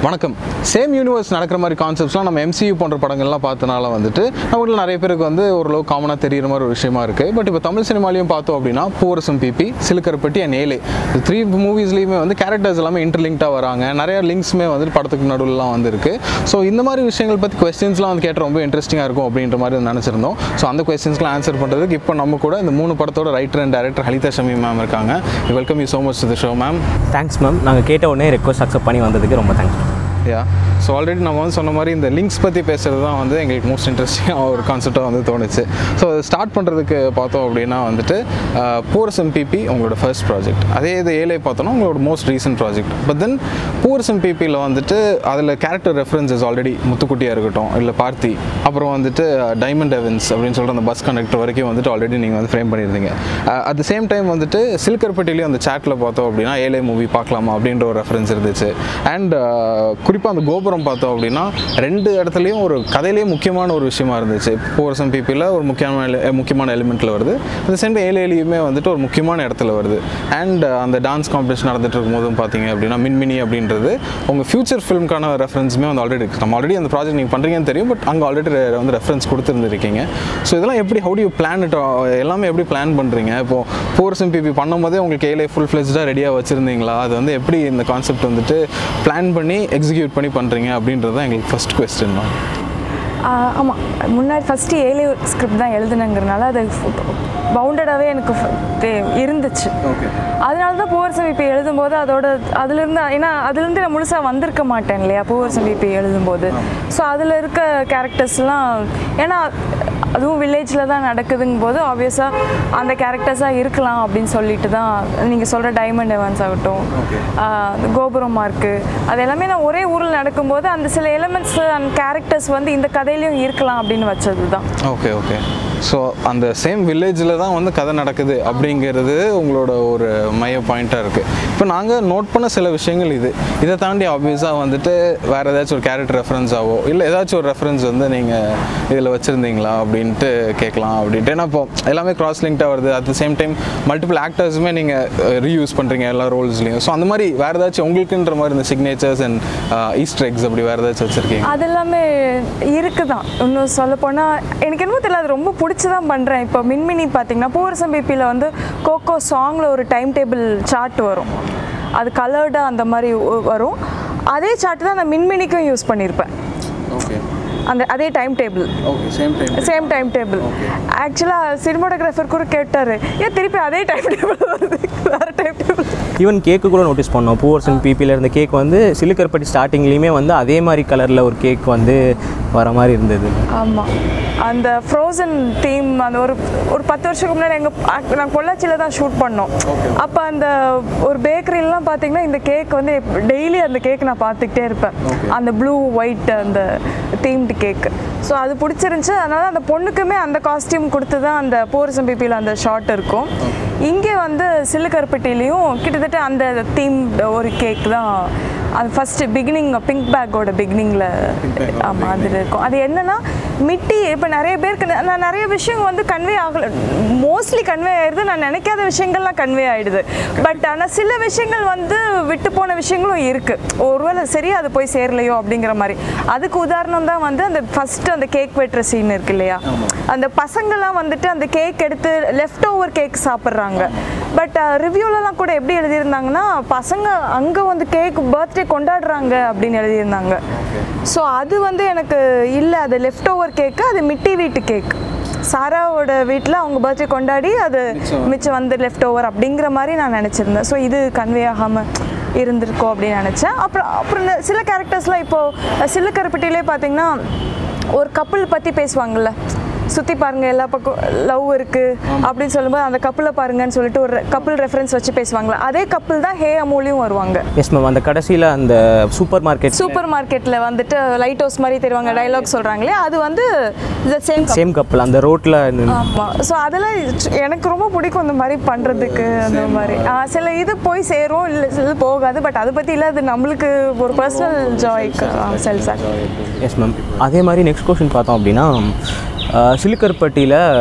வணக்கம் same universe நடக்கிற மாதிரி கான்செப்ட்ஸ்லாம் நம்ம MCU போன்ற படங்கள்லாம் பார்த்தனால வந்துட்டு நம்மளுக்கு நிறைய பேருக்கு வந்து ஓரளவு காமனாக தெரியுற மாதிரி ஒரு விஷயமா இருக்குது பட் இப்போ தமிழ் சினிமாலையும் பார்த்தோம் அப்படின்னா பூரசம் பிபி சிலுக்கரப்பட்டி அண்ட் ஏலே த்ரீ மூவிஸ்லேயுமே வந்து கேரக்டர்ஸ் எல்லாமே இன்டர்லிங்க்டாக வராங்க நிறைய லிங்க்ஸுமே வந்துட்டு படத்துக்கு நடுவில்லாம் வந்துருக்கு ஸோ இந்த மாதிரி விஷயங்கள் பற்றி கொஸ்டின்ஸ்லாம் வந்து கேட்ட ரொம்ப இன்ட்ரெஸ்டிங்காக இருக்கும் அப்படின்ற மாதிரி நினச்சிருந்தோம் ஸோ அந்த கொஸ்டின்ஸ்லாம் ஆன்சர் பண்ணுறதுக்கு இப்போ நம்ம கூட இந்த மூணு படத்தோட writer and director Halitha Shameem ma'am இருக்காங்க welcome you so much to the show ma'am thanks ma'am நாங்கள் கேட்ட உடனே ரெக்வஸ்ட் அக்செப்ட் பண்ணி வந்ததுக்கு ரொம்ப தேங்க்ஸ் யா ஸோ ஆல்ரெடி நம்ம வந்து சொன்ன மாதிரி இந்த லிங்க்ஸ் பற்றி பேசுகிறது தான் வந்து எங்களுக்கு மோஸ்ட் இன்ட்ரெஸ்டிங்காக ஒரு கான்செப்டாக வந்து தோணுச்சு ஸோ ஸ்டார்ட் பண்ணுறதுக்கு பார்த்தோம் அப்படின்னா வந்துட்டு பூர்ஸ் எம்பிபி உங்களோட ஃபர்ஸ்ட் ப்ராஜெக்ட் அதே இது ஏழை பார்த்தோன்னா உங்களோட most recent project but then Poovarasam எம்பிபியில் வந்துட்டு அதில் கேரக்டர் ரெஃபரன்சஸ் ஆல்ரெடி முத்துக்குட்டியாக இருக்கட்டும் இல்லை பார்த்தி அப்புறம் வந்துட்டு டைமண்ட் எவன்ஸ் அப்படின்னு சொல்கிற அந்த பஸ் கண்டக்டர் வரைக்கும் வந்துட்டு ஆல்ரெடி நீங்கள் வந்து ஃப்ரேம் பண்ணியிருந்தீங்க அட் த சேம் டைம் வந்துட்டு சில்கர்பட்டிலையும் அந்த சேட்டில் பார்த்தோம் அப்படின்னா ஏழை மூவி பார்க்கலாமா அப்படின்ற ஒரு ரெஃபரன்ஸ் இருந்துச்சு அண்ட் குறிப்பாக அந்த கோபுரம் பார்த்தோம் அப்படின்னா ரெண்டு இடத்துலையும் ஒரு கதையிலேயே முக்கியமான ஒரு விஷயமா இருந்துச்சு போரசம் பிபியில் ஒரு முக்கியமான ele- முக்கியமான எலிமெண்ட்டில் வருது அந்த சேம் ஏழையிலையுமே வந்துட்டு ஒரு முக்கியமான இடத்துல வருது அண்ட் அந்த டான்ஸ் காம்படிஷன் நடந்துட்டு இருக்கும்போதும் பார்த்தீங்க அப்படின்னா மின்மினி அப்படின்றது உங்கள் ஃபியூச்சர் ஃபிலிம்க்கான ரெஃபரன்ஸுமே வந்து ஆல்ரெடி இருக்குது நம்ம ஆல்ரெடி அந்த ப்ராஜெக்ட் நீங்கள் பண்ணுறீங்கன்னு தெரியும் பட் அங்கே ஆல்ரெடி வந்து ரெஃபரன்ஸ் கொடுத்துருந்துருக்கீங்க ஸோ இதெல்லாம் எப்படி how to you plan it எல்லாமே எப்படி பிளான் பண்ணுறீங்க இப்போது போர்ஸ் பிபி பண்ணும்போதே உங்களுக்கு ஏழை ஃபுல் ஃப்ளெஜ்டாக ரெடியாக வச்சுருந்தீங்களா அது வந்து எப்படி இந்த கான்செப்ட் வந்துட்டு பிளான் பண்ணி எக்ஸிக்யூட் பண்ணி பண்ணுறீங்க அப்படின்றது தான் எங்களுக்கு ஃபஸ்ட் கொஸ்டின் தான் ஆமாம் முன்னாடி ஃபஸ்ட்டு ஏழு ஸ்கிரிப்ட் தான் எழுதுனங்கிறனால அது பவுண்டடாகவே எனக்கு ஃப- தே- இருந்துச்சு ஓகே அதனால தான் பூவர் சமீபி எழுதும்போது அதோட அதுலேருந்து ஏன்னா அதுலேருந்து நான் முழுசாக வந்திருக்க மாட்டேன் இல்லையா பூவர் சமீபி எழுதும்போது ஸோ அதில் இருக்க கேரக்டர்ஸ்லாம் ஏன்னா அதுவும் வில்லேஜில் தான் நடக்குதுங்கும் போது ஆப்வியஸாக அந்த கேரக்டர்ஸாக இருக்கலாம் அப்படின்னு சொல்லிட்டு தான் நீங்கள் சொல்கிற டைமண்ட் எவன்ஸ் ஆகட்டும் ஆஹ் கோபுரம் மார்க்கு அது எல்லாமே நான் ஒரே ஊரில் நடக்கும்போது அந்த சில எலிமெண்ட்ஸ் அண்ட் கேரக்டர்ஸ் வந்து இந்த கதையிலையும் இருக்கலாம் அப்படின்னு வச்சது தான் ஓகே ஓகே ஸோ அந்த சேம் வில்லேஜில் தான் வந்து கதை நடக்குது அப்படிங்கிறது உங்களோட ஒரு மைய பாயிண்ட்டாக இருக்குது இப்போ நாங்கள் நோட் பண்ண சில விஷயங்கள் இது இதை தாண்டி ஆப்வியஸாக வந்துட்டு வேறு ஏதாச்சும் ஒரு கேரக்டர் ரெஃபரன்ஸாவோ இல்லை ஏதாச்சும் ஒரு ரெஃபரன்ஸ் வந்து நீங்கள் இதில் வச்சுருந்தீங்களா அப்படின்ட்டு கேட்கலாம் அப்படின்ட்டு ஏன்னா இப்போ எல்லாமே கிராஸ் லிங்க்டாக வருது at the same time multiple ஆக்டர்ஸுமே நீங்கள் ரீயூஸ் பண்ணுறீங்க எல்லா ரோல்ஸ்லையும் ஸோ அந்த மாதிரி வேறு ஏதாச்சும் உங்களுக்குன்ற மாதிரி இந்த சிக்னேச்சர்ஸ் அண்ட் ஈஸ்டர் எக்ஸ் அப்படி வேறு ஏதாச்சும் வச்சுருக்கீங்க அது எல்லாமே இருக்குதான் இன்னும் சொல்ல போனால் எனக்கு என்னமோ தெரியல அது ரொம்ப பிடிச்சி தான் பண்ணுறேன் இப்போ மின்மினி பார்த்தீங்கன்னா பூரசம் பிபியில் வந்து கோகோ சாங்கில் ஒரு டைம் டேபிள் சார்ட் வரும் அது கலர்டாக அந்த மாதிரி ஒ- வரும் அதே சார்ட் தான் நான் மின்மினிக்கும் யூஸ் பண்ணியிருப்பேன் ஓகே அந்த அதே time table okay same time same time table ஆக்சுவலாக சினிமாட்டோகிராஃபர் கூட கேட்டார் ஏன் திருப்பி அதே டைம் டேபிள் வருது வேறு டைம் டேபிள் ஈவன் கேக்கு கூட நோட்டீஸ் பண்ணோம் பூவர்ஸ் அண்ட் பிபியில் இருந்த கேக் வந்து சிலுக்கர்பட்டி ஸ்டார்டிங்லேயுமே வந்து அதே மாதிரி கலரில் ஒரு கேக் வந்து வர மாதிரி இருந்தது ஆமாம் அந்த ஃப்ரோசன் தீம் அந்த ஒரு ஒரு பத்து வருஷத்துக்கு முன்னாடி எங்கள் நாங்கள் பொள்ளாச்சியில் தான் ஷூட் பண்ணோம் அப்போ அந்த ஒரு பேக்கரிலாம் பார்த்தீங்கன்னா இந்த கேக் வந்து டெய்லி அந்த கேக் நான் பார்த்துக்கிட்டே இருப்பேன் அந்த ப்ளூ ஒயிட் அந்த தீம்டு கேக் ஸோ அது பிடிச்சிருந்துச்சு அதனால அந்த பொண்ணுக்குமே அந்த காஸ்டியூம் கொடுத்து தான் அந்த போரிசம் பிபியில் அந்த ஷார்ட் இருக்கும் இங்கே வந்து சில்லுக்கருப்பட்டிலையும் கிட்டத்தட்ட அந்த தீம் ஒரு கேக் தான் அது ஃபஸ்ட்டு பிகினிங் பிங்க் பேக்கோட பிகினிங்கில் ஆமாம் அதில் இருக்கும் அது என்னன்னா மிட்டி இப்போ நிறைய பேருக்கு ந- நான் நிறைய விஷயம் வந்து கன்வே ஆகல மோஸ்ட்லி கன்வே ஆயிடுது நான் நினைக்காத விஷயங்கள்லாம் கன்வே ஆயிடுது பட் ஆனால் சில விஷயங்கள் வந்து விட்டு போன விஷயங்களும் இருக்கு ஒருவேளை சரியா அது போய் சேரலையோ அப்படிங்கிற மாதிரி அதுக்கு உதாரணம் தான் வந்து அந்த ஃபர்ஸ்ட் அந்த கேக் வெட்டுற சீன் இருக்கு இல்லையா அந்த பசங்கள்லாம் வந்துட்டு அந்த கேக் எடுத்து லெஃப்ட் ஓவர் கேக் சாப்பிட்றாங்க பட் ரிவ்யூலலாம் கூட எப்படி எழுதியிருந்தாங்கன்னா பசங்க அங்கே வந்து கேக் பர்த்டே கொண்டாடுறாங்க அப்படின்னு எழுதியிருந்தாங்க ஸோ அது வந்து எனக்கு இல்லை அது லெஃப்ட் ஓவர் கேக்கு அது மிட்டி வீட்டு கேக் சாராவோட வீட்டில் அவங்க பர்த்டே கொண்டாடி அது மிச்சம் வந்து லெஃப்ட் ஓவர் அப்படிங்கிற மாதிரி நான் நினச்சிருந்தேன் ஸோ இது கன்வே ஆகாமல் இருந்திருக்கோம் அப்படின்னு நினச்சேன் அப்புறம் அப்புறம் இந்த சில கேரக்டர்ஸ்லாம் இப்போது சில்லு கருப்பட்டிலே பார்த்தீங்கன்னா ஒரு கப்பல் பற்றி பேசுவாங்கல்ல சுற்றி பாருங்க எல்லா பக்கம் லவ் இருக்கு அப்படின்னு சொல்லும்போது அந்த கப்பலை பாருங்கன்னு சொல்லிட்டு ஒரு கப்பல் ரெஃபரன்ஸ் வச்சு பேசுவாங்களா அதே கப்பல் தான் ஹே அமூலியும் வருவாங்க எஸ் மேம் அந்த கடைசியில் அந்த சூப்பர் மார்க்கெட் சூப்பர் மார்க்கெட்டில் வந்துட்டு லைட் ஹவுஸ் மாதிரி தெரிவாங்க டைலாக் சொல்கிறாங்களே அது வந்து சேம் சேம் கப்பல் அந்த ரோட்டில் ஆமாம் ஸோ அதெல்லாம் எனக்கு ரொம்ப பிடிக்கும் இந்த மாதிரி பண்ணுறதுக்கு அந்த மாதிரி ஆ, சில இது போய் சேரும் இல்லை சில போகாது பட் அதை பற்றி இல்லை அது நம்மளுக்கு ஒரு பர்சனல் ஜாய்க்கு செல் சார் எஸ் மேம் அதே மாதிரி நெக்ஸ்ட் கொஷின் பார்த்தோம் அப்படின்னா சிலுக்கர்பட்டியில்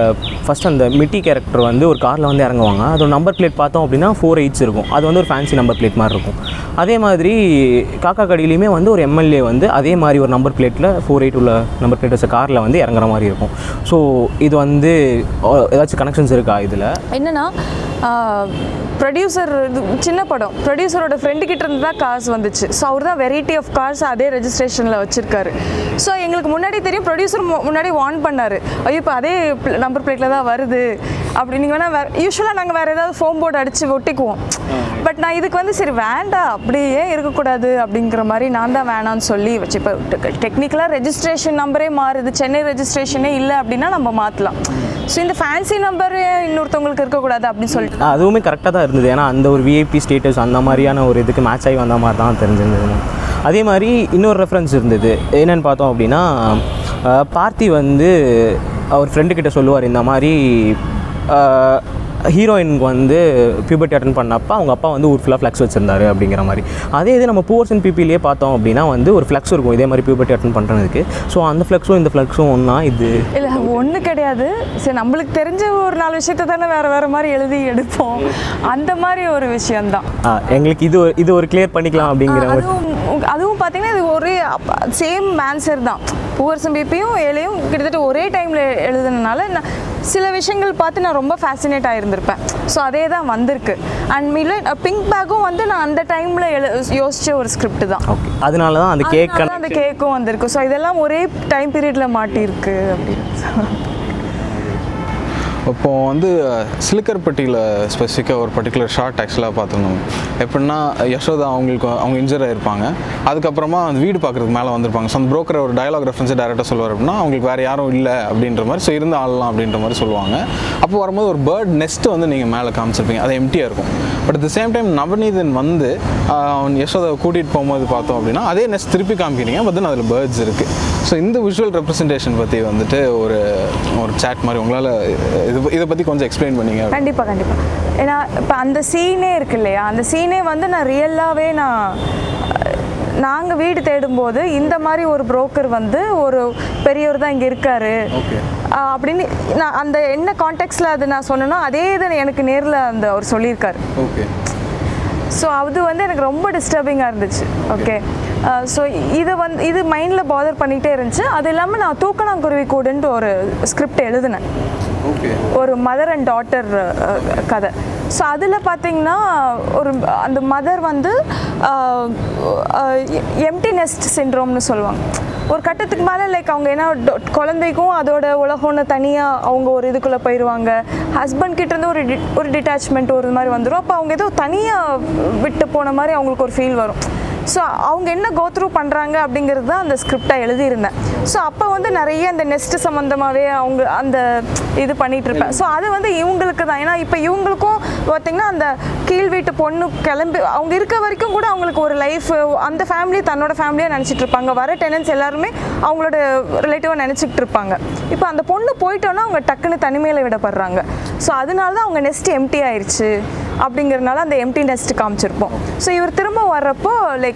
ஃபஸ்ட் அந்த மிட்டி கேரக்டர் வந்து ஒரு காரில் வந்து இறங்குவாங்க அதோட நம்பர் பிளேட் பார்த்தோம் அப்படின்னா ஃபோர் எயிட்ஸ் இருக்கும் அது வந்து ஒரு ஃபேன்சி நம்பர் பிளேட் மாதிரி இருக்கும் அதே மாதிரி காக்கா கடியிலையுமே வந்து ஒரு எம்எல்ஏ வந்து அதே மாதிரி ஒரு நம்பர் பிளேட்டில் ஃபோர் எயிட் உள்ள நம்பர் பிளேட் வச்ச காரில் வந்து இறங்குற மாதிரி இருக்கும் ஸோ இது வந்து அஹ், ஏதாச்சும் கனெக்ஷன்ஸ் இருக்கா இதில் என்னன்னா ப்ரொடியூசர் சின்ன படம் ப்ரொடியூசரோட ஃப்ரெண்டு கிட்ட இருந்து தான் காசு வந்துச்சு ஸோ அவர் தான் வெரைட்டி ஆஃப் கார்ஸ் அதே ரெஜிஸ்ட்ரேஷனில் வச்சுருக்காரு ஸோ எங்களுக்கு முன்னாடி தெரியும் ப்ரொடியூசர் முன்னாடி வார்ன் பண்ணார் ஐயோ இப்போ அதே நம்பர் பிளேட்டில் தான் வருது அப்படி நீங்கள் வேணால் வேறு யூஸ்வலாக நாங்கள் வேறு ஏதாவது ஃபோம் போர்டு அடித்து ஒட்டிக்குவோம் பட் நான் இதுக்கு வந்து சரி வேண்டாம் அப்படியே இருக்கக்கூடாது அப்படிங்கிற மாதிரி நான் தான் வேணான்னு சொல்லி வச்சு இப்போ டெக்னிக்கலாக ரெஜிஸ்ட்ரேஷன் நம்பரே மாறுது சென்னை ரெஜிஸ்ட்ரேஷனே இல்லை அப்படின்னா நம்ம மாற்றலாம் ஸோ இந்த ஃபேன்சி நம்பர் இன்னொருத்தவங்களுக்கு இருக்கக்கூடாது அப்படின்னு சொல்லிட்டு அதுவுமே கரெக்டாக தான் இருந்தது ஏன்னா அந்த ஒரு விஐபி ஸ்டேட்டஸ் அந்த மாதிரியான ஒரு இதுக்கு மேட்ச் ஆகி வந்த மாதிரி தான் தெரிஞ்சிருந்தது அதே மாதிரி இன்னொரு ரெஃபரன்ஸ் இருந்தது என்னென்னு பார்த்தோம் அப்படின்னா அஹ், பார்த்தி வந்து அவர் ஃப்ரெண்டு கிட்ட சொல்லுவார் இந்த மாதிரி ஹீரோயினுக்கு வந்து பியூபர்ட்டி அட்டன் பண்ணப்போ அவங்க அப்பா வந்து ஒரு ஃபுல்லாக ஃப்ளக்ஸ் வச்சிருந்தாரு அப்படிங்கிற மாதிரி அதே இது நம்ம பூவர்ஸ் அண்ட் பிபிலேயே பார்த்தோம் அப்படின்னா வந்து ஒரு ஃப்ளக்ஸ் இருக்கும் இதே மாதிரி பியூபர்ட்டி அட்டன் பண்ணுறதுக்கு ஸோ அந்த ஃப்ளக்ஸும் இந்த ஃப்ளக்ஸும் ஒன்றா இது இல்லை ஒன்று கிடையாது சரி நம்மளுக்கு தெரிஞ்ச ஒரு நாலு விஷயத்த தானே வேறு வேறு மாதிரி எழுதி எடுப்போம் அந்த மாதிரி ஒரு விஷயம்தான் ஆ, எங்களுக்கு இது ஒரு- இது ஒரு கிளியர் பண்ணிக்கலாம் அப்படிங்கிற ஒரு அதுவும் உங்க- அதுவும் பார்த்தீங்கன்னா இது ஒரே சேம் ஆன்சர் தான் பூவர்சம் பிபியும் ஏழையும் கிட்டத்தட்ட ஒரே டைமில் எழுதுனனால நான் சில விஷயங்கள் பார்த்து நான் ரொம்ப ஃபேசினேட் ஆகிருந்திருப்பேன் ஸோ அதே தான் வந்திருக்கு அண்ட் மில்ல பிங்க் பேக்கும் வந்து நான் அந்த டைமில் எழு யோசித்த ஒரு ஸ்கிரிப்ட் தான் ஓகே அதனால தான் அந்த கேக் அதனால தான் அந்த கேக்கும் வந்திருக்கு ஸோ இதெல்லாம் ஒரே டைம் பீரியடில் மாட்டியிருக்கு அப்படின்னு இப்போ வந்து சிலுக்கர்பட்டியில் ஸ்பெசிஃபிக்காக ஒரு பர்டிகுலர் ஷார்ட் ஆக்சுவலாக பார்த்துருந்தோம் எப்படின்னா யசோதா அவங்களுக்கு அவங்க இன்ஜர் ஆயிருப்பாங்க அதுக்கப்புறமா அந்த வீடு பார்க்குறதுக்கு மேலே வந்திருப்பாங்க ஸோ அந்த broker ஒரு டயலாக் ரெஃபரன்ஸை டேரெக்டாக சொல்லுவார் அப்படின்னா அவங்களுக்கு வேறு யாரும் இல்லை அப்படின்ற மாதிரி ஸோ இருந்து ஆளலாம் அப்படின்ற மாதிரி சொல்லுவாங்க அப்போ வரும்போது ஒரு பேர்ட் நெஸ்ட்டு வந்து நீங்கள் மேலே காமிச்சிருப்பீங்க அது எம்டியாக இருக்கும் but at the same time Navaneethan வந்து ஆஹ், அவன் யசோதாவை கூட்டிகிட்டு போகும்போது பார்த்தோம் அப்படின்னா அதே நெஸ்ட் திருப்பி காமிக்கிறீங்க பட் தென் அதில் பேர்ட்ஸ் இருக்குது ஸோ இந்த விஷுவல் ரெப்ரசன்டேஷன் பற்றி வந்துட்டு ஒரு ஒரு சாட் மாதிரி உங்களால் இது இதை பற்றி கொஞ்சம் எக்ஸ்பிளைன் பண்ணீங்க கண்டிப்பாக கண்டிப்பாக ஏன்னா இப்போ அந்த சீனே இருக்கு இல்லையா அந்த சீனே வந்து நான் ரியலாகவே நான் நாங்கள் வீடு தேடும்போது இந்த மாதிரி ஒரு புரோக்கர் வந்து ஒரு பெரியவர் தான் இங்கே இருக்காரு ஆஹ் அப்படின்னு நான் அந்த என்ன கான்டெக்ட்ஸில் அது நான் சொன்னேனோ அதே இது எனக்கு நேரில் அந்த அவர் சொல்லியிருக்காரு ஓகே ஸோ அது வந்து எனக்கு ரொம்ப டிஸ்டர்பிங்காக இருந்துச்சு ஓகே ஸோ இது வந்து இது மைண்டில் பாதர் பண்ணிகிட்டே இருந்துச்சு அது இல்லாமல் நான் தூக்கணாங்குருவி கூடுன்ட்டு ஒரு ஸ்கிரிப்ட் எழுதினேன் ஓகே ஒரு மதர் அண்ட் டாட்டர் கதை ஸோ அதில் பார்த்தீங்கன்னா ஒரு அந்த மதர் வந்து எம்டி நெஸ்ட் சிண்ட்ரோம்னு சொல்லுவாங்க ஒரு கட்டத்துக்கு மேலே லைக் அவங்க என்ன டொ- குழந்தைக்கும் அதோட உலகம்னு தனியாக அவங்க ஒரு இதுக்குள்ளே போயிடுவாங்க ஹஸ்பண்ட் கிட்டேருந்து ஒரு டி- ஒரு டிட்டாச்மெண்ட் ஒரு மாதிரி வந்துடும் அப்போ அவங்க ஏதோ தனியாக விட்டு போன மாதிரி அவங்களுக்கு ஒரு ஃபீல் வரும் ஸோ அவங்க என்ன கோத்ரூ பண்ணுறாங்க அப்படிங்கிறது தான் அந்த ஸ்கிரிப்டாக எழுதியிருந்தேன் ஸோ அப்போ வந்து நிறைய அந்த நெஸ்ட் சம்மந்தமாகவே அவங்க அந்த இது பண்ணிட்டு இருப்பேன் ஸோ அது வந்து இவங்களுக்கு தான் ஏன்னா இப்போ இவங்களுக்கும் பார்த்தீங்கன்னா அந்த கீழ் வீட்டு பொண்ணு கிளம்பி அவங்க இருக்க வரைக்கும் கூட அவங்களுக்கு ஒரு லைஃப் அந்த ஃபேமிலி தன்னோட ஃபேமிலியாக நினச்சிட்டு இருப்பாங்க வர டெனன்ஸ் எல்லாருமே அவங்களோட ரிலேட்டிவாக நினச்சிக்கிட்டு இருப்பாங்க இப்போ அந்த பொண்ணு போயிட்டோன்னா அவங்க டக்குன்னு தனிமையில் விடப்படுறாங்க ஸோ அதனால தான் அவங்க நெஸ்ட் எம்டி ஆயிடுச்சு அப்படிங்கிறதுனால அந்த எம்டி நெஸ்ட் காமிச்சிருப்போம் ஸோ இவர் திரும்ப வர்றப்போ லைக்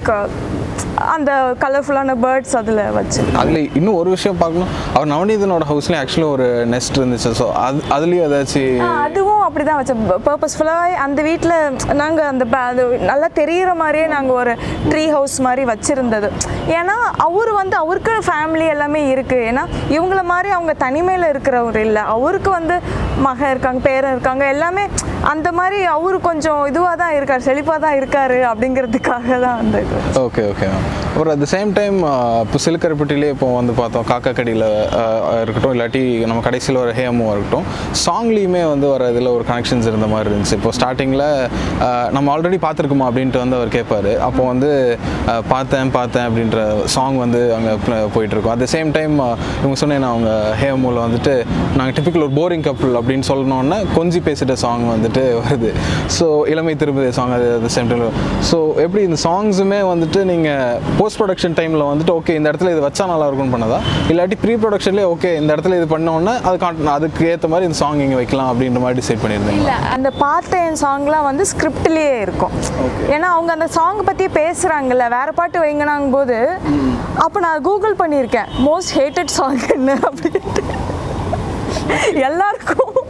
அந்த கலர்ஃபுல்லான பேர்ட்ஸ் அதில் வச்சு அதில் இன்னும் ஒரு விஷயம் பார்க்கணும் அவர் நவநீதனோட ஹவுஸ்லேயும் ஆக்சுவலாக ஒரு நெஸ்ட் இருந்துச்சு ஸோ அது அதுலேயும் ஏதாச்சும் ஆ, அதுவும் அப்படி தான் வச்சோம் பர்பஸ்ஃபுல்லாக அந்த வீட்டில் நாங்கள் அந்த ப- அது நல்லா தெரிகிற மாதிரியே நாங்கள் ஒரு ட்ரீ ஹவுஸ் மாதிரி வச்சுருந்தது ஏன்னா அவர் வந்து அவருக்கு ஃபேமிலி எல்லாமே இருக்குது ஏன்னா இவங்கள மாதிரி அவங்க தனிமையில் இருக்கிறவர் இல்லை அவருக்கு வந்து மகன் இருக்காங்க பேரன் இருக்காங்க எல்லாமே அந்த மாதிரி அவரு கொஞ்சம் இதுவாக தான் இருக்கார் செழிப்பாக தான் இருக்காரு அப்படிங்கிறதுக்காக தான் அந்த இது ஓகே ஓகே அப்புறம் அட் த சேம் டைம் இப்போ சிலுக்கரப்பட்டிலே இப்போ வந்து பார்த்தோம் காக்கா கடியில் இருக்கட்டும் இல்லாட்டி நம்ம கடைசியில் வர ஹேமும் இருக்கட்டும் சாங்லேயுமே வந்து வர இதில் ஒரு கனெக்ஷன்ஸ் இருந்த மாதிரி இருந்துச்சு இப்போ ஸ்டார்டிங்கில் நம்ம ஆல்ரெடி பார்த்துருக்குமா அப்படின்ட்டு வந்து அவர் கேட்பாரு அப்போ வந்து அஹ், பார்த்தேன் பார்த்தேன் அப்படின்ற சாங் வந்து அங்கே போயிட்டுருக்கோம் அட் த சேம் டைம் இவங்க சொன்னேன் அவங்க ஹேமுவில் வந்துட்டு நாங்கள் டிப்பிக்கல் ஒரு போரிங் கப்புள் அப்படின்னு சொன்னோன்னே கொஞ்சி பேசிட்ட சாங் வந்துட்டு வருது ஸோ இளமை திரும்புதே சாங் அது அட் சேம் டைம் ஸோ எப்படி இந்த சாங்ஸுமே வந்துட்டு நீங்கள் போஸ்ட் ப்ரொடக்ஷன் டைமில் வந்துட்டு ஓகே இந்த இடத்துல இது வச்சா நல்லா இருக்கும்னு பண்ணதா இல்லாட்டி ப்ரீ ப்ரொடக்ஷன்லேயே ஓகே இந்த இடத்துல இது பண்ணோன்னே அது காட்டு அதுக்கு ஏற்ற மாதிரி இந்த சாங் இங்கே வைக்கலாம் அப்படின்ற மாதிரி டிசைட் பண்ணியிருந்தீங்க இல்லை அந்த பார்த்தேன் சாங்லாம் வந்து ஸ்கிரிப்ட்லேயே இருக்கும் ஏன்னா அவங்க அந்த சாங் பற்றி பேசுகிறாங்கல்ல வேற பாட்டு வைங்கனாங்க போது அப்போ நான் கூகுள் பண்ணியிருக்கேன் மோஸ்ட் ஹேட்டட் சாங் என்ன அப்படின்ட்டு எல்லாருக்கும்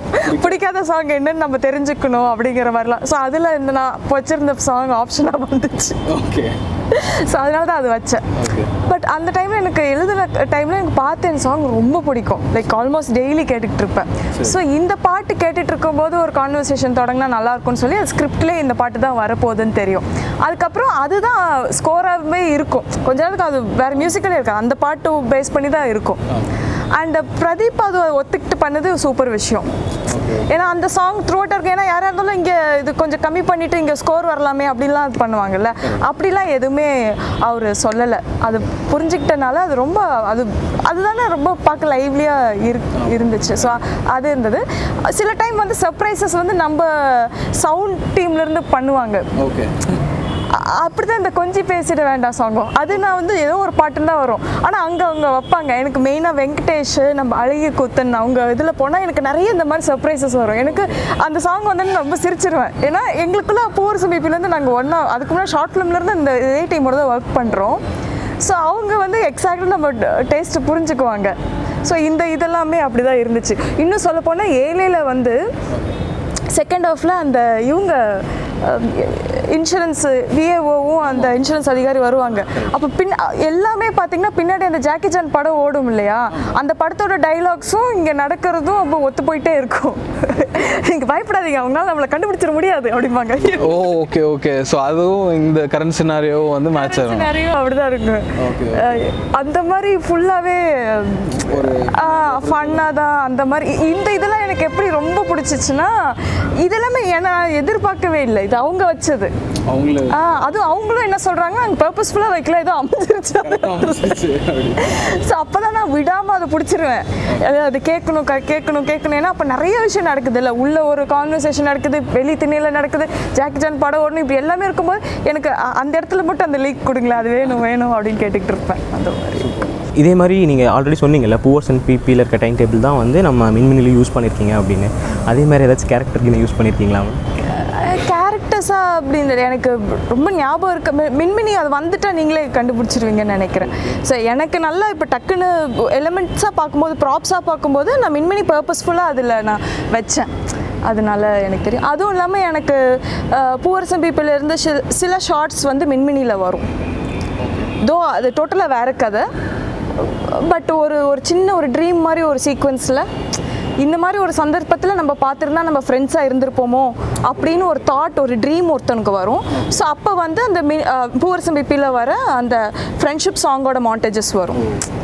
பிடிக்காத சாங் என்னன்னு நம்ம தெரிஞ்சுக்கணும் அப்படிங்கிற மாதிரிலாம் ஸோ அதில் இந்த நான் வச்சிருந்த சாங் ஆப்ஷனாக வந்துச்சு ஓகே ஸோ அதனால தான் அது வச்சேன் Okay. பட் அந்த டைமில் எனக்கு எழுதுன டைமில் எனக்கு பார்த்து என் சாங் ரொம்ப பிடிக்கும் லைக் ஆல்மோஸ்ட் டெய்லி கேட்டுக்கிட்டு இருப்பேன் ஸோ இந்த பாட்டு கேட்டுட்டு இருக்கும்போது ஒரு கான்வர்சேஷன் தொடங்கினா நல்லா இருக்கும்னு சொல்லி அது ஸ்கிரிப்ட்லேயே இந்த பாட்டு தான் வரப்போகுதுன்னு தெரியும் அதுக்கப்புறம் அதுதான் ஸ்கோராகவே இருக்கும் கொஞ்ச நேரத்துக்கு அது வேறு மியூசிக்கலே இருக்காது அந்த பாட்டு பேஸ் பண்ணி தான் இருக்கும் அண்ட் பிரதீப் அது ஒத்துக்கிட்டு பண்ணது சூப்பர் விஷயம் ஏன்னா அந்த சாங் த்ரூ அவுட் இருக்கு ஏன்னா யாராக இருந்தாலும் இங்கே இது கொஞ்சம் கம்மி பண்ணிட்டு இங்கே ஸ்கோர் வரலாமே அப்படிலாம் இது பண்ணுவாங்கல்ல அப்படிலாம் எதுவுமே அவர் சொல்லலை அது புரிஞ்சுக்கிட்டனால அது ரொம்ப அது அதுதானே ரொம்ப பார்க்க லைவ்லியாக இரு இருந்துச்சு ஸோ அது இருந்தது சில டைம் வந்து சர்ப்ரைசஸ் வந்து நம்ம சவுண்ட் டீம்லேருந்து பண்ணுவாங்க ஓகே அப்படி தான் இந்த கொஞ்சி பேசிட வேண்டாம் சாங்கும் அது நான் வந்து ஏதோ ஒரு பாட்டு தான் வரும் ஆனால் அங்கே அவங்க வைப்பாங்க எனக்கு மெயினாக வெங்கடேஷ் நம்ம அழகிய கூத்தன் அவங்க இதில் போனால் எனக்கு நிறைய இந்த மாதிரி சர்ப்ரைசஸ் வரும் எனக்கு அந்த சாங் வந்து நான் ரொம்ப சிரிச்சிருவேன் ஏன்னா எங்களுக்குள்ள பூர் சமீபிலேருந்து நாங்கள் ஒன்றா அதுக்கு முன்னாடி ஷார்ட் ஃபிலிம்லேருந்து இந்த இதே டீமோட தான் ஒர்க் பண்ணுறோம் ஸோ அவங்க வந்து எக்ஸாக்டாக நம்ம டேஸ்ட் புரிஞ்சுக்குவாங்க ஸோ இந்த இதெல்லாமே அப்படி தான் இருந்துச்சு இன்னும் சொல்ல போனால் ஏழையில் வந்து செகண்ட் ஹாஃபில் அந்த இவங்க இன்சூரன்ஸ் விஏஓவும் அந்த இன்சூரன்ஸ் அதிகாரி வருவாங்க அப்போ பின் எல்லாமே பார்த்தீங்கன்னா பின்னாடி அந்த ஜாக்கி சான் படம் ஓடும் இல்லையா அந்த படத்தோட டைலாக்ஸும் இங்கே நடக்கிறதும் அப்போ ஒத்து போயிட்டே இருக்கும் நீங்கள் பயப்படாதீங்க அவங்களால நம்மளை கண்டுபிடிச்சிட முடியாது அப்படிம்பாங்க ஓ ஓகே ஓகே ஸோ அதுவும் இந்த கரண்ட் சினாரியோ வந்து மேட்ச் ஆகும் நிறைய அப்படிதான் இருக்கு Okay, அஹ் அந்த மாதிரி ஃபுல்லாகவே ஃபன்னாக தான் அந்த மாதிரி இ- இந்த இதெல்லாம் எனக்கு எப்படி ரொம்ப பிடிச்சிச்சுன்னா இதெல்லாமே ஏன்னா எதிர்பார்க்கவே இல்லை இது அவங்க வச்சது அவங்கள ஆ அது அவங்களும் என்ன சொல்றாங்க நாங்கள் பர்பஸ்ஃபுல்லாக வைக்கல ஏதோ அமைஞ்சிருச்சு ஸோ அப்போ தான் நான் விடாமல் அதை பிடிச்சிருவேன் அது அது கேட்கணும் க- கேட்கணும் கேட்கணும் ஏன்னா அப்போ நிறைய விஷயம் நடக்குது இல்லை உள்ள ஒரு கான்வர்சேஷன் நடக்குது வெளி திண்ணையில் நடக்குது ஜாக்கி ஜான் படம் ஓடணும் இப்படி எல்லாமே இருக்கும்போது எனக்கு அ- அந்த இடத்துல மட்டும் அந்த லீக் கொடுங்களேன் அது வேணும் வேணும் அப்படின்னு கேட்டுக்கிட்டு இருப்பேன் அந்த மாதிரி இதே மாதிரி நீங்கள் ஆல்ரெடி சொன்னீங்கல்ல புவர்ஸ் அண்ட் பிபியில் இருக்க டைம் டேபிள் தான் வந்து நம்ம மின்மினில யூஸ் பண்ணியிருக்கீங்க அப்படின்னு அதே மாதிரி ஏதாச்சும் கேரக்டருக்கு யூஸ் பண்ணியிருக்கீங்களா கேரக்டர்ஸாக அப்படின்றது எனக்கு ரொம்ப ஞாபகம் இருக்க மி- மின்மினி அது வந்துட்டா நீங்களே கண்டுபிடிச்சிருவீங்கன்னு நினைக்கிறேன் ஸோ எனக்கு நல்லா இப்போ டக்குன்னு எலிமெண்ட்ஸாக பார்க்கும்போது ப்ராப்ஸாக பார்க்கும்போது நான் மின்மினி பர்பஸ்ஃபுல்லாக அதில் நான் வச்சேன் அதனால எனக்கு தெரியும் அதுவும் இல்லாமல் எனக்கு பூவரசம் பீப்புள் இருந்து சில- சில ஷார்ட்ஸ் வந்து மின்மினியில் வரும் தோ அது டோட்டலாக வேற கதை பட் ஒரு ஒரு சின்ன ஒரு ட்ரீம் மாதிரி ஒரு சீக்வன்ஸில் இந்த மாதிரி ஒரு சந்தர்ப்பத்தில் நம்ம பார்த்துருந்தா நம்ம ஃப்ரெண்ட்ஸாக இருந்திருப்போமோ அப்படின்னு ஒரு தாட் ஒரு ட்ரீம் ஒருத்தனுக்கு வரும் ஸோ அப்போ வந்து அந்த மி பூவரசம் பிப்பியில் வர அந்த ஃப்ரெண்ட்ஷிப் சாங்கோட மாண்டேஜஸ் வரும்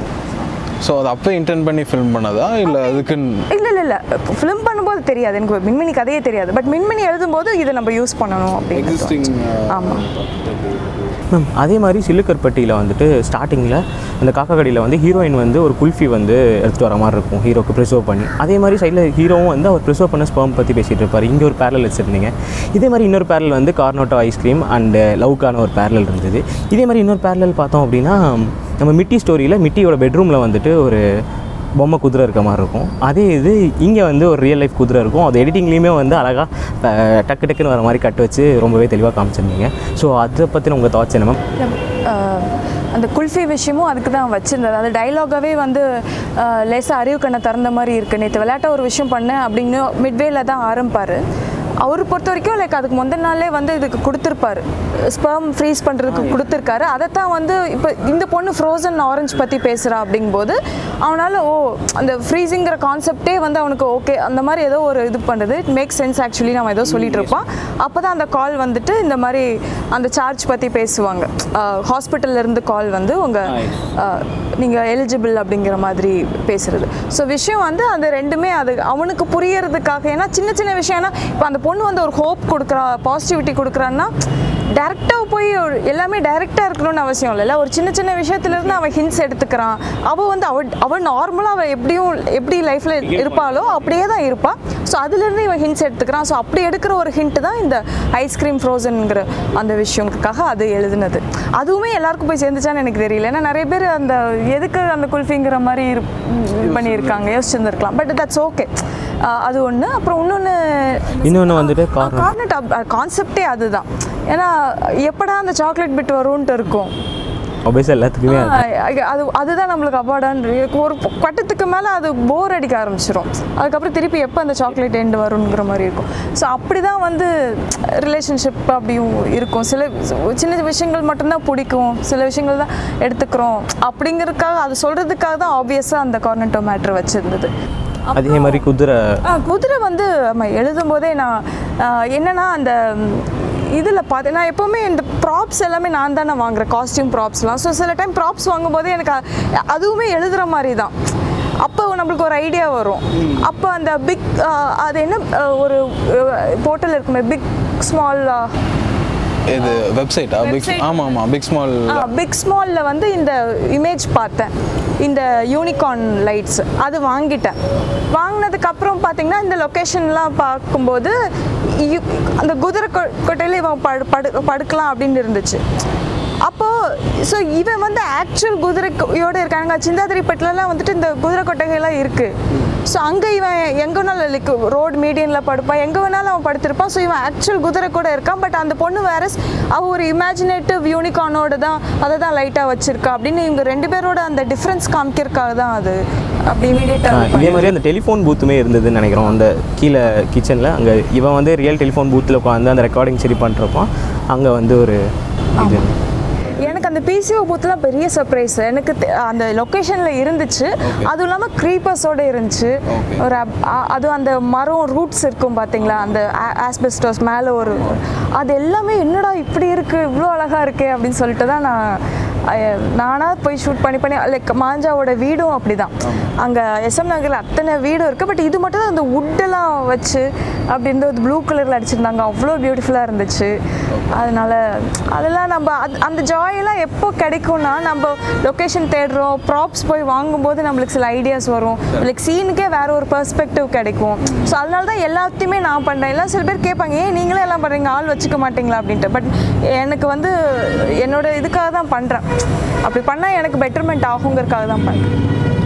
ஸோ அது அப்போ இன்டென்ட் பண்ணி ஃபில்ம் பண்ணதா இல்லை அதுக்குன்னு இல்லை இல்லை இல்லை ஃபிலிம் பண்ணும்போது தெரியாது எனக்கு மின்மினி கதையே தெரியாது பட் மின்மினி எழுதும்போது இதை நம்ம யூஸ் பண்ணணும் அப்படின்னு எக்ஸிஸ்டிங் ஆமாம் மேம் அதே மாதிரி சில்லுக்கற்பட்டியில் வந்துட்டு ஸ்டார்டிங்கில் அந்த காக்கா கடையில் வந்து ஹீரோயின் வந்து ஒரு குல்ஃபி வந்து எடுத்துகிட்டு வர மாதிரி இருக்கும் ஹீரோக்கு ப்ரிசர்வ் பண்ணி அதே மாதிரி சைடில் ஹீரோவும் வந்து அவர் ப்ரிசர்வ் பண்ண ஸ்பெர்ம் பற்றி பேசிகிட்டு இருப்பார் இங்கே ஒரு பேரல் வச்சுருந்தீங்க இதே மாதிரி இன்னொரு பேரல் வந்து கார்னோட்டோ ஐஸ்கிரீம் அண்டு லவ்க்கான ஒரு பேரல் இருந்தது இதே மாதிரி இன்னொரு பேரல் பார்த்தோம் அப்படின்னா நம்ம மிட்டி ஸ்டோரியில் மிட்டியோட பெட்ரூமில் வந்துட்டு ஒரு பொம்மை குதிரை இருக்க மாதிரி இருக்கும் அதே இது இங்கே வந்து ஒரு ரியல் லைஃப் குதிரை இருக்கும் அது எடிட்டிங்லேயுமே வந்து அழகாக டக்கு டக்குன்னு வர மாதிரி கட்டு வச்சு ரொம்பவே தெளிவாக காமிச்சிருந்தீங்க ஸோ அதை பற்றின உங்கள் தாட்ஸ் என்ன மேம் ஆஹ் அந்த குல்ஃபி விஷயமும் அதுக்கு தான் வச்சுருந்தது அந்த டைலாகாகவே வந்து லேசாக அறிவு கண்ணை திறந்த மாதிரி இருக்குது நேற்று விளையாட்ட ஒரு விஷயம் பண்ணேன் அப்படின்னு மிட்வேல தான் ஆரம்பிப்பார் அவர் பொறுத்த வரைக்கும் லைக் அதுக்கு முந்தின நாளே வந்து இதுக்கு கொடுத்துருப்பாரு ஸ்பெர்ம் ஃப்ரீஸ் பண்ணுறதுக்கு கொடுத்துருக்காரு அதைத்தான் வந்து இப்போ இந்த பொண்ணு ஃப்ரோசன் ஆரஞ்சு பற்றி பேசுகிறா அப்படிங்கும்போது அவனால் ஓ அந்த ஃப்ரீஸிங்கிற கான்செப்டே வந்து அவனுக்கு ஓகே அந்த மாதிரி ஏதோ ஒரு இது பண்ணுறது இட் மேக் சென்ஸ் ஆக்சுவலி நம்ம ஏதோ சொல்லிட்டு இருப்பான் அப்போ தான் அந்த கால் வந்துட்டு இந்த மாதிரி அந்த சார்ஜ் பற்றி பேசுவாங்க ஹாஸ்பிட்டல்ல இருந்து கால் வந்து உங்கள் நீங்கள் எலிஜிபிள் அப்படிங்கிற மாதிரி பேசுறது ஸோ விஷயம் வந்து அது ரெண்டுமே அது அவனுக்கு புரியறதுக்காக ஏன்னா சின்ன சின்ன விஷயம் ஏன்னா இப்போ அந்த பொண்ணு வந்து ஒரு ஹோப் கொடுக்குறா பாசிட்டிவிட்டி கொடுக்குறான்னா டேரெக்டாக போய் ஒரு எல்லாமே டைரெக்டாக இருக்கணும்னு அவசியம் இல்லைல்ல ஒரு சின்ன சின்ன விஷயத்துலேருந்து அவன் ஹிண்ட்ஸ் எடுத்துக்கிறான் அவள் வந்து அவள் அவள் நார்மலாக அவள் எப்படியும் எப்படி லைஃப்பில் இருப்பாளோ அப்படியே தான் இருப்பாள் ஸோ அதுலேருந்து இவன் ஹிண்ட்ஸ் எடுத்துக்கிறான் ஸோ அப்படி எடுக்கிற ஒரு ஹிண்ட் தான் இந்த ஐஸ்கிரீம் ஃப்ரோசனுங்கிற அந்த விஷயத்துக்காக அது எழுதுனது அதுவுமே எல்லாருக்கும் போய் சேர்ந்துச்சான்னு எனக்கு தெரியல ஏன்னா நிறைய பேர் அந்த எதுக்கு அந்த குல்ஃபிங்கிற மாதிரி இரு- இது பண்ணியிருக்காங்க யோசிச்சிருந்துருக்கலாம் பட் தட்ஸ் ஓகே அது ஒன்று அப்புறம் இன்னொன்று இன்னொன்று வந்துட்டு கார்னர் கார்னட் கான்செப்டே அதுதான் ஏன்னா எப்படா அந்த சாக்லேட் பிட் வரும்ன்ட்டு இருக்கும் ஒபேஸாக எல்லாத்துக்குமே அது ஆஹ் அது அதுதான் நம்மளுக்கு அவார்டான்னு ஒரு கட்டத்துக்கு மேலே அது போர் அடிக்க ஆரம்பிச்சிடும் அதுக்கப்புறம் திருப்பி எப்போ அந்த சாக்லேட் எண்டு வருங்கிற மாதிரி இருக்கும் ஸோ அப்படி தான் வந்து ரிலேஷன்ஷிப் அப்படியும் இருக்கும் சில சின்ன விஷயங்கள் மட்டும்தான் பிடிக்கும் சில விஷயங்கள் தான் எடுத்துக்கிறோம் அப்படிங்கிறதுக்காக அது சொல்கிறதுக்காக தான் ஆப்வியஸாக அந்த கார்னட்டோ மேட்ரு வச்சுருந்தது அதே மாதிரி குதிரை ஆ, குதிரை வந்து ஆமா, எழுதும்போதே நான் ஆ, என்னன்னா அந்த இதில் பார்த்து நான் எப்போவுமே இந்த ப்ராப்ஸ் எல்லாமே நான் தானே வாங்குறேன் காஸ்டியூம் ப்ராப்ஸ்லாம் ஸோ சில டைம் ப்ராப்ஸ் வாங்கும்போதே எனக்கு அ- அதுவுமே எழுதுகிற மாதிரி தான் அப்போ நம்மளுக்கு ஒரு ஐடியா வரும் அப்போ அந்த பிக் அது என்ன ஆ, ஒரு போர்ட்டல் இருக்குமே பிக் ஸ்மால் இது வெப்சைட்டா பிக் Website. ஆமாம் ஆமாம் பிக் ஸ்மால் பிக் ஸ்மாலில் வந்து இந்த இமேஜ் பார்த்தேன் இந்த யூனிகார்ன் லைட்ஸ் அது வாங்கிட்டேன் வாங்கினதுக்கு அப்புறம் பார்த்தீங்கன்னா இந்த லொக்கேஷன்லாம் பார்க்கும்போது இ- அந்த குதிரை கொ- கொட்டையில இவன் படு படு படுக்கலாம் அப்படின்னு இருந்துச்சு அப்போது ஸோ இவன் வந்து ஆக்சுவல் குதிரையோட இருக்காங்க சிந்தாதிரிப்பட்டிலலாம் வந்துட்டு இந்த குதிரை கொட்டகைலாம் இருக்குது ஸோ அங்கே இவன் எங்கே வேணாலும் லைக் ரோடு மீடியனில் படுப்பான் எங்கே வேணாலும் அவன் படுத்திருப்பான் ஸோ இவன் ஆக்சுவல் குதிரை கூட இருக்கான் பட் அந்த பொண்ணு வேற அவள் ஒரு இமேஜினேட்டிவ் யூனிகார்னோட தான் அதை தான் லைட்டாக வச்சிருக்கா அப்படின்னு இவங்க ரெண்டு பேரோட அந்த டிஃப்ரென்ஸ் காமிக்கிறதுக்காக தான் அது அப்படி ஆ, இமீடியட்டாக இதே மாதிரி அந்த டெலிஃபோன் பூத்துமே இருந்ததுன்னு நினைக்கிறோம் அந்த கீழே கிச்சனில் அங்கே இவன் வந்து ரியல் டெலிஃபோன் பூத்தில் உட்காந்து அந்த ரெக்கார்டிங் சரி பண்ணுறப்போ அங்கே வந்து ஒரு இது எனக்கு அந்த பிசிஓ பூத்துலாம் பெரிய சர்ப்ரைஸ் எனக்கு தெ- அந்த லொக்கேஷனில் இருந்துச்சு அதுவும் இல்லாமல் க்ரீப்பர்ஸோட இருந்துச்சு Okay. ஒரு அப்- அ- அதுவும் அந்த மரம் ரூட்ஸ் இருக்கும் பார்த்தீங்களா அந்த ஆஸ்பெஸ்டோஸ் மேலே ஒரு அது எல்லாமே என்னடா இப்படி இருக்குது இவ்வளோ அழகாக இருக்கே அப்படின்னு சொல்லிட்டு தான் நான் அஹ், நானா போய் ஷூட் பண்ணி பண்ணி லைக் மாஞ்சாவோட வீடும் அப்படிதான் அங்கே எஸ்எம் நகரில் அத்தனை வீடும் இருக்குது பட் இது மட்டும் தான் அந்த வுட்டெல்லாம் வச்சு அப்படி இருந்து ப்ளூ கலரில் அடிச்சிருந்தாங்க அவ்வளோ பியூட்டிஃபுல்லாக இருந்துச்சு அதனால அதெல்லாம் நம்ம அது அந்த ஜாயெல்லாம் எப்போ கிடைக்கும்னா நம்ம லொக்கேஷன் தேடுறோம் ப்ராப்ஸ் போய் வாங்கும்போது நம்மளுக்கு சில ஐடியாஸ் வரும் லைக் சீனுக்கே வேற ஒரு பெர்ஸ்பெக்டிவ் கிடைக்கும் ஸோ அதனால தான் எல்லாத்தையுமே நான் பண்ணுறேன் எல்லாம் சில பேர் கேட்பாங்க ஏன் நீங்களே எல்லாம் பண்ணுறீங்க ஆள் வச்சுக்க மாட்டீங்களா அப்படின்ட்டு பட் எனக்கு வந்து என்னோட இதுக்காக தான் பண்ணுறேன் அப்படி பண்ணால் எனக்கு பெட்டர்மெண்ட் ஆகுங்கிறதுக்காக தான் பண்ணுறேன்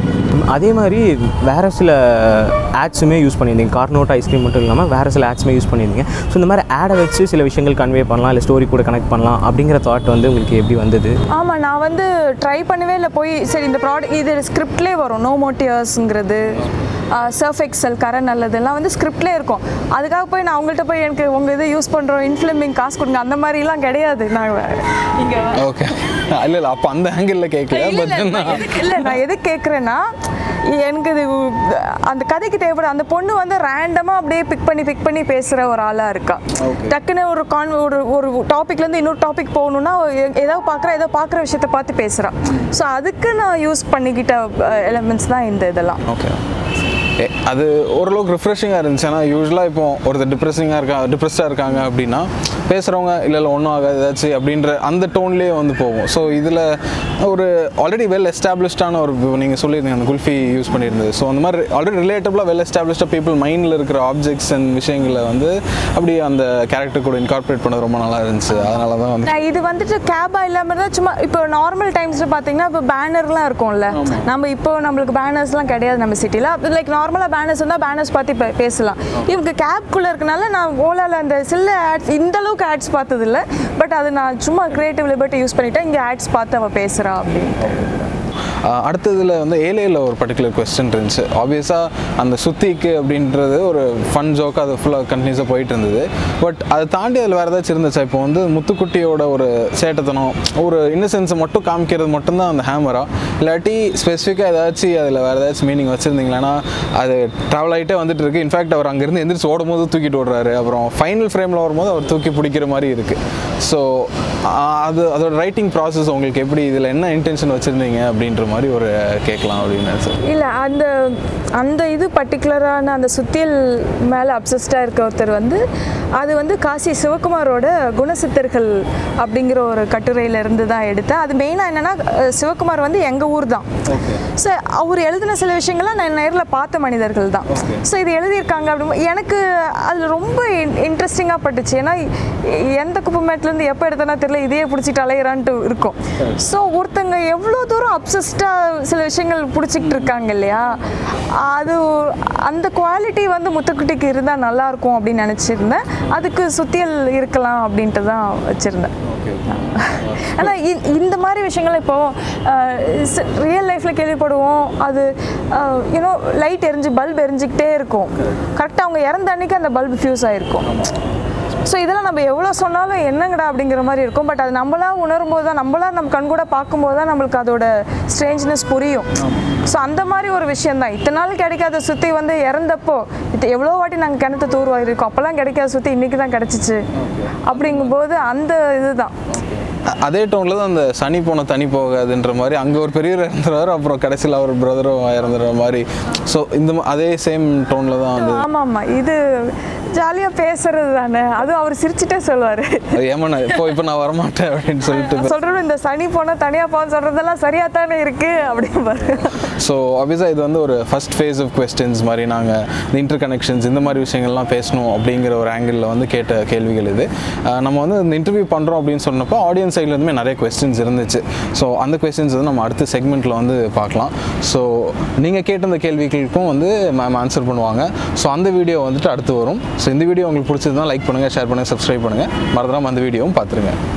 அதே மாதிரி வேறு சில ஆட்ஸுமே யூஸ் பண்ணியிருந்தீங்க கார்னோட் ஐஸ்கிரீம் மட்டும் இல்லாமல் வேறு சில ஆட்ஸுமே யூஸ் பண்ணியிருந்தீங்க ஸோ இந்த மாதிரி ஆடை வச்சு சில விஷயங்கள் கன்வே பண்ணலாம் இல்லை ஸ்டோரி கூட கனெக்ட் பண்ணலாம் அப்படிங்கிற தாட் வந்து உங்களுக்கு எப்படி வந்தது ஆமாம் நான் வந்து ட்ரை பண்ணவே இல்லை போய் சரி இந்த ப்ராடக்ட் இது ஸ்கிரிப்ட்லேயே வரும் நோ மோட்டியர்ஸுங்கிறது சர்ஃப் எக்ஸல் கரை நல்லதெல்லாம் வந்து ஸ்கிரிப்ட்லேயே இருக்கும் அதுக்காக போய் நான் அவங்கள்ட்ட போய் எனக்கு உங்கள் இது யூஸ் பண்ணுறோம் இன்ஃபிலிமிங் காசு கொடுங்க அந்த மாதிரிலாம் கிடையாது நான் இங்கே ஓகே இல்லை இல்லை அப்போ அந்த ஆங்கிளில் கேட்கல பட் இல்லை நான் எது கேட்குறேன்னா எனக்கு இது அந்த கதைக்கு தேவைப்படும் அந்த பொண்ணு வந்து ரேண்டமாக அப்படியே பிக் பண்ணி பிக் பண்ணி பேசுகிற ஒரு ஆளாக இருக்கா டக்குன்னு ஒரு கான் ஒரு ஒரு டாப்பிக்லேருந்து இன்னொரு டாபிக் போகணுன்னா எ- ஏதோ பார்க்குற ஏதோ பார்க்குற விஷயத்த பார்த்து பேசுகிறா ஸோ அதுக்கு நான் யூஸ் பண்ணிக்கிட்ட எலமெண்ட்ஸ் தான் இந்த இதெல்லாம் ஓகே ஏ, அது ஓரளவுக்கு ரிஃப்ரெஷிங்காக இருந்துச்சு ஏன்னா யூஸ்வலாக இப்போ ஒருத்தர் டிப்ரெஸிங்காக இருக்கா டிப்ரெஸ்டாக இருக்காங்க அப்படின்னா பேசுகிறவங்க இல்லை இல்லை ஒன்றும் ஆகாது ஏதாச்சும் அப்படின்ற அந்த டோன்லேயே வந்து போகும் ஸோ இதில் ஒரு ஆல்ரெடி வெல் எஸ்டாப்ளிஷ்டான ஒரு நீங்கள் சொல்லியிருந்தீங்க அந்த குல்ஃபி யூஸ் பண்ணியிருந்தது ஸோ அந்த மாதிரி ஆல்ரெடி ரிலேட்டபிளாக வெல் எஸ்டாப்ளிஷ்டாக பீப்புள் மைண்டில் இருக்கிற ஆப்ஜெக்ட்ஸ் அண்ட் விஷயங்களை வந்து அப்படி அந்த கேரக்டர் கூட இன்கார்பரேட் பண்ணது ரொம்ப நல்லா இருந்துச்சு அதனால தான் வந்து நான் இது வந்துட்டு கேபா இல்லாமல் தான் சும்மா இப்போ நார்மல் டைம்ஸில் பார்த்தீங்கன்னா இப்போ பேனர்லாம் இருக்கும்ல நம்ம இப்போ நம்மளுக்கு பேனர்ஸ்லாம் கிடையாது நம்ம சிட்டியில் லைக் நார்மலாக பேனர்ஸ் இருந்தால் பேனர்ஸ் பார்த்து இப்போ பேசலாம் இவங்க கேப்குள்ளே இருக்கனால நான் ஓலாவில் அந்த சில ஆட்ஸ் இந்த அளவுக்கு ஆட்ஸ் பார்த்ததில்ல பட் அது நான் சும்மா கிரியேட்டிவ் லிபர்ட்டி யூஸ் பண்ணிட்டேன் இங்கே ஆட்ஸ் பார்த்து அவள் பேசுகிறா அப்படின்ட்டு ஆஹ் அடுத்ததுல வந்து ஏலேயில் ஒரு பர்டிகுலர் கொஸ்டின் இருந்துச்சு ஆப்வியஸாக அந்த சுத்திக்கு அப்படின்றது ஒரு ஃபன் ஜோக்காக அது ஃபுல்லாக கண்டினியூஸாக போயிட்டு இருந்தது பட் அதை தாண்டி அதில் வேறு ஏதாச்சும் இருந்துச்சா இப்போ வந்து முத்துக்குட்டியோட ஒரு சேட்டத்தனம் ஒரு இன்னசென்ஸை மட்டும் காமிக்கிறது மட்டும்தான் அந்த ஹேமரா இல்லாட்டி ஸ்பெசிஃபிக்காக ஏதாச்சும் அதில் வேறு ஏதாச்சும் மீனிங் வச்சுருந்தீங்களா அது ட்ராவல் ஆகிட்டே வந்துட்டு இருக்கு இன்ஃபேக்ட் அவர் அங்கேருந்து எந்திரிச்சு ஓடும் போது தூக்கிட்டு ஓடுறாரு அப்புறம் ஃபைனல் ஃப்ரேமில் வரும்போது அவர் தூக்கி பிடிக்கிற மாதிரி இருக்குது ஸோ அது அதோட ரைட்டிங் ப்ராசஸ் உங்களுக்கு எப்படி இதில் என்ன இன்டென்ஷன் வச்சுருந்தீங்க அப்படின்ற மாதிரி ஒரு கேட்கலாம் அப்படின்னு சார் இல்லை அந்த அந்த இது பர்டிகுலரான அந்த சுத்தியல் மேலே அப்சஸ்டாக இருக்க ஒருத்தர் வந்து அது வந்து காசி சிவகுமாரோட குணசித்தர்கள் அப்படிங்கிற ஒரு கட்டுரையில இருந்து தான் எடுத்தேன் அது மெயினாக என்னென்னா சிவகுமார் வந்து எங்கள் ஊர் தான் ஸோ அவர் எழுதின சில விஷயங்கள்லாம் நான் நேரில் பார்த்த மனிதர்கள் தான் ஸோ இது எழுதியிருக்காங்க அப்படி எனக்கு அது ரொம்ப இன்ட்ரெஸ்டிங்காக பட்டுச்சு ஏன்னா எந்த குப்பமேட்லேருந்து எப்போ எடுத்தனா தெரியல இதையே பிடிச்சிட்டு அலையிறான்ட்டு இருக்கும் ஸோ ஒருத்தங்க எவ்வளோ தூரம் அப்சஸ்டாக சில விஷயங்கள் பிடிச்சிக்கிட்டு இருக்காங்க இல்லையா அது அந்த குவாலிட்டி வந்து முத்துக்குட்டிக்கு இருந்தால் நல்லாயிருக்கும் அப்படின்னு நினச்சிருந்தேன் அதுக்கு சுத்தியல் இருக்கலாம் அப்படின்ட்டு தான் வச்சுருந்தேன் ஆனால் இந்த மாதிரி விஷயங்கள் இப்போ ரியல் லைஃப்பில் கேள்விப்படுவோம் அது யூனோ லைட் எரிஞ்சு பல்ப் எரிஞ்சுக்கிட்டே இருக்கும் கரெக்டாக அவங்க இறந்த அன்னைக்கு அந்த பல்ப் ஃபியூஸ் ஆகிருக்கும் ஸோ இதெல்லாம் நம்ம எவ்வளோ சொன்னாலும் என்னங்கடா அப்படிங்கிற மாதிரி இருக்கும் பட் அது நம்மளா உணரும் போது தான் நம்மளா நம்ம கண் கூட பார்க்கும்போது தான் நம்மளுக்கு அதோட ஸ்ட்ரேஞ்ச்னஸ் புரியும் ஸோ அந்த மாதிரி ஒரு விஷயம் தான் இத்தனை நாள் கிடைக்காத சுற்றி வந்து இறந்தப்போ இது எவ்வளோ வாட்டி நாங்கள் கிணத்து தூர்வாயிருக்கோம் அப்போல்லாம் கிடைக்காத சுற்றி இன்றைக்கி தான் கிடச்சிச்சு அப்படிங்கும்போது அந்த இதுதான் அ- அதே டோனில் தான் அந்த சனி போன தனி போகாதுன்ற மாதிரி அங்கே ஒரு பெரியவர் இறந்துருவார் அப்புறம் கடைசியில் அவர் பிரதரும் இறந்துற மாதிரி ஸோ இந்த மா- அதே சேம் டோனில் தான் வந்து ஆமாம் ஆமாம் இது ஜாலியாக பேசுறது தானே அதுவும் அவர் சிரிச்சுட்டே சொல்லுவார் ஏமண்ணா இப்போ இப்போ நான் வரமாட்டேன் அப்படின்னு சொல்லிட்டு சொல்கிறது இந்த சனி போனால் தனியாக போன்னு சொல்கிறதெல்லாம் சரியாக தானே இருக்குது அப்படிம்பாரு ஸோ obviously இது வந்து ஒரு ஃபர்ஸ்ட் ஃபேஸ் ஆஃப் கொஸ்டின்ஸ் மாதிரி நாங்கள் இந்த இன்டர் கனெக்ஷன்ஸ் இந்த மாதிரி விஷயங்கள்லாம் பேசணும் அப்படிங்கிற ஒரு ஆங்கிளில் வந்து கேட்ட கேள்விகள் இது அஹ் நம்ம வந்து இந்த இன்டர்வியூ பண்ணுறோம் அப்படின்னு சொன்னப்போ ஆடியன்ஸ் சைட்லேருந்துமே நிறைய கொஸ்டின்ஸ் இருந்துச்சு ஸோ அந்த கொஸ்டின்ஸ் வந்து நம்ம அடுத்த செக்மெண்ட்டில் வந்து பார்க்கலாம் ஸோ நீங்கள் கேட்ட இந்த கேள்விகளுக்கும் வந்து மேம் ஆன்சர் பண்ணுவாங்க ஸோ அந்த வீடியோ வந்துட்டு அடுத்து வரும் ஸோ இந்த வீடியோ உங்களுக்கு பிடிச்சதுன்னா லைக் பண்ணுங்கள் ஷேர் பண்ணுங்கள் சப்ஸ்கிரைப் பண்ணுங்கள் மறந்துடாம அந்த வீடியோவும் பார்த்துருங்க